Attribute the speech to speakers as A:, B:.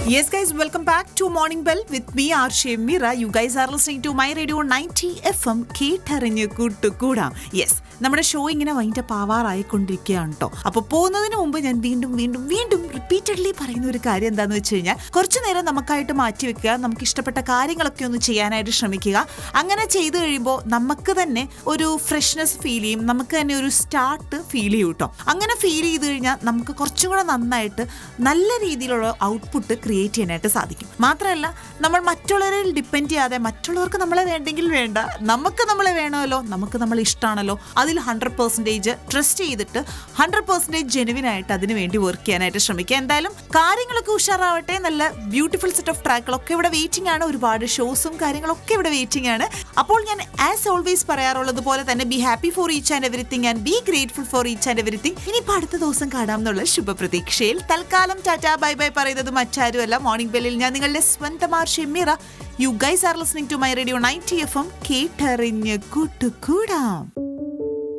A: Yes, guys, welcome back to Morning Bell with me, Arshie Mira. You guys are listening to my radio 90 FM കേട്ടറിഞ്ഞ് കൂട്ടുകൂടാം yes നമ്മുടെ show ഇങ്ങനെ wind up ആവാറായിക്കൊണ്ടിരിക്കുകയാണ് കേട്ടോ അപ്പോൾ പോകുന്നതിന് മുമ്പ് ഞാൻ വീണ്ടും വീണ്ടും വീണ്ടും റിപ്പീറ്റഡ്ലി പറയുന്ന ഒരു കാര്യം എന്താണെന്ന് വെച്ച് കഴിഞ്ഞാൽ കുറച്ച് നേരം നമുക്കായിട്ട് മാറ്റി വെക്കുക നമുക്ക് ഇഷ്ടപ്പെട്ട കാര്യങ്ങളൊക്കെ ഒന്ന് ചെയ്യാനായിട്ട് ശ്രമിക്കുക അങ്ങനെ ചെയ്തു കഴിയുമ്പോൾ നമുക്ക് തന്നെ ഒരു ഫ്രഷ്നെസ് ഫീൽ ചെയ്യും നമുക്ക് തന്നെ ഒരു സ്റ്റാർട്ട് ഫീൽ ചെയ്യും കേട്ടോ അങ്ങനെ ഫീൽ ചെയ്ത് കഴിഞ്ഞാൽ നമുക്ക് കുറച്ചും കൂടെ നന്നായിട്ട് നല്ല രീതിയിലുള്ള ഔട്ട്പുട്ട് ക്രിയേറ്റ് ചെയ്യാനായിട്ട് സാധിക്കും മാത്രമല്ല നമ്മൾ മറ്റുള്ളവരിൽ ഡിപ്പെൻഡ് ചെയ്യാതെ മറ്റുള്ളവർക്ക് നമ്മളെ വേണ്ടെങ്കിൽ വേണ്ട നമുക്ക് നമ്മളെ വേണമല്ലോ നമുക്ക് നമ്മൾ ഇഷ്ടമാണല്ലോ അതിൽ ഹൺഡ്രഡ് പെർസെൻറ്റേജ് ട്രസ്റ്റ് ചെയ്തിട്ട് ഹൺഡ്രഡ് പെർസെൻറ്റേജ് ജെനുവിൻ ആയിട്ട് അതിന് വേണ്ടി വർക്ക് ചെയ്യാനായിട്ട് ശ്രമിക്കുക എന്തായാലും കാര്യങ്ങളൊക്കെ ഉഷാറാവട്ടെ നല്ല ബ്യൂട്ടിഫുൾ സെറ്റ് ഓഫ് ട്രാക്കുകളൊക്കെ ഇവിടെ വെയിറ്റിംഗ് ആണ് ഒരുപാട് ഷോസും കാര്യങ്ങളൊക്കെ ഇവിടെ വെയിറ്റിംഗ് ആണ് അപ്പോൾ ഞാൻ ആസ് ഓൾവേസ് പറയാറുള്ളത് പോലെ തന്നെ be happy for each and everything and be grateful for each and everything ഇനിയിപ്പോൾ അടുത്ത ദിവസം കാണാം എന്നുള്ള ശുഭപ്രതീക്ഷയിൽ തൽക്കാലം ടാറ്റ ബൈ ബൈ പറയുന്നത് മറ്റാരുമല്ല മോർണിംഗ് ബെല്ലിൽ ഞാൻ നിങ്ങളുടെ സ്വന്തം R Shemira you guys are listening to my radio ninety F M കേട്ടറിഞ്ഞ് കൂട്ടുകൂടാം